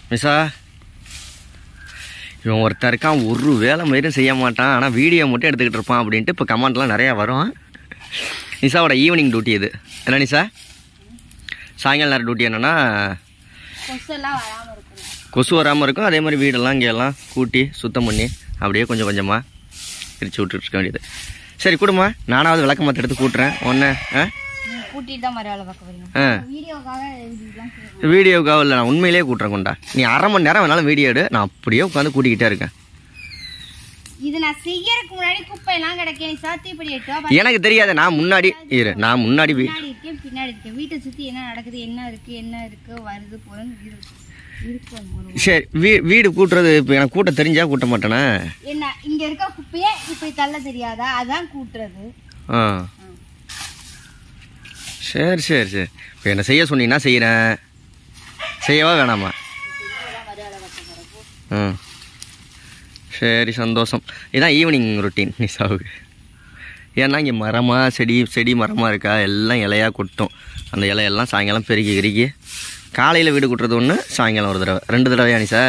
மிஸ்ஸா இவன் ஒருத்தன் இருக்கான் ஒரு வேலை மயிரும் செய்ய மாட்டான் ஆனால் வீடியோ மட்டும் எடுத்துக்கிட்டு இருப்பான் அப்படின்ட்டு இப்போ கமெண்ட்லாம் நிறையா வரும் நிஷாவோட ஈவினிங் டியூட்டி இது என்ன நிஷா சாயங்கால நேரம் டியூட்டி என்னென்னா கொசெல்லாம் வராமல் இருக்கணும் கொசு வராமல் இருக்கும் அதே மாதிரி வீடெல்லாம் இங்கெல்லாம் கூட்டி சுத்தம் பண்ணி அப்படியே கொஞ்சம் கொஞ்சமாக பிரித்து விட்டுட்டு இருக்க வேண்டியது சரி கொடுமா நானாவது விளக்க மாற்ற எடுத்து கூட்டுறேன் ஒன்று ஆ நீங்கள் கூட்டிட்டு தான் மறு வேலை பார்க்க போறீங்க ஆ வீடியோக்காக இதெல்லாம் செய்யணும். வீடியோக்காக இல்லை நான் உண்மையிலேயே கூட்டுறேன் கொண்டா நீ அரை மணி நேரம் வேணாலும் வீடியோ எடு நான் அப்படியே உட்காந்து கூட்டிக்கிட்டே இருக்கேன் இது நான் செய்யறதுக்கு முன்னாடி குப்பையெல்லாம் கிடைக்கும் சாத்தியப்படி எட்டு ரூபா எனக்கு தெரியாது நான் முன்னாடி இரு நான் முன்னாடி வீ- பின்னாடி இருக்கேன் பின்னாடி இருக்கேன் வீட்டை சுற்றி என்ன நடக்குது என்ன இருக்கு என்ன இருக்கு வருது போகுதுன்னு இருக்கு இருக்கு ஒரு- சரி வீ வீடு கூட்டுறது இப்போ எனக்கு கூட்ட தெரிஞ்சா கூட்ட மாட்டேனே என்ன இங்க இருக்க குப்பையே இப்படி தள்ள தெரியாதா அதான் கூட்டுறது ஆ சரி சரி சரி இப்போ என்ன செய்ய சொன்னீங்கன்னா செய்கிறேன் செய்யவா வேணாமா ம் சரி சந்தோஷம் இதான் ஈவினிங் ரொட்டீன் நிசாவுக்கு ஏன்னா இங்கே மரமாக செடி செடி மரமாக இருக்கா எல்லாம் இலையாக கொட்டும் அந்த இலையெல்லாம் சாயங்காலம் பெருக்கி கிருக்கி காலையில் வீடு கூட்டுறது ஒன்று சாயங்காலம் ஒரு தடவை ரெண்டு தடவையா நிசா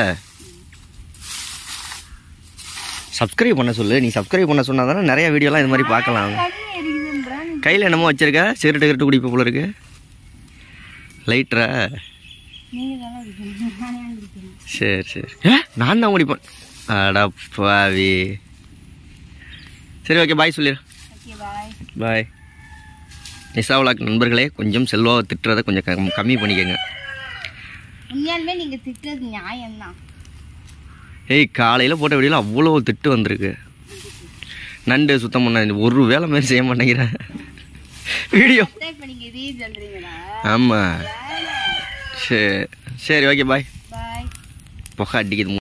சப்ஸ்கிரைப் பண்ண சொல்லு நீ சப்ஸ்கிரைப் பண்ண சொன்னா தானே நிறைய வீடியோலாம் இது மாதிரி பார்க்கலாம் கண்ணு எரியுதுன்றான் கையில் என்னமோ வச்சிருக்க சிகரெட்டு கிரட்டு குடிப்ப போல இருக்கு லைட்ரா நீங்க தானே இருக்கீங்க நானே அடிக்கிறேன் சரி சரி ஏ நான் தான் குடிப்பேன் அடா பாவி சரி ஓகே பாய் சொல்லிடு ஓகே பாய் பாய் நிசாவுலாக் நண்பர்களே கொஞ்சம் செல்வாவை திட்டுறதை கொஞ்சம் கம் கம்மி பண்ணிக்கோங்க உண்மையாலுமே நீங்க திட்டுறது நியாயம்தான் ஏய் காலையில் போட்ட வீடியோவில் அவ்வளோ திட்டு வந்திருக்கு நண்டு சுத்தம் பண்ண ஒரு வேலை மாதிரி செய்ய மாட்டேங்கிறேன் வீடியோ அதான் இப்ப நீங்க இதையும் சொல்றீங்களா ஆமாம் சரி சரி ஓகே பாய் பாய் புகை அடிக்குது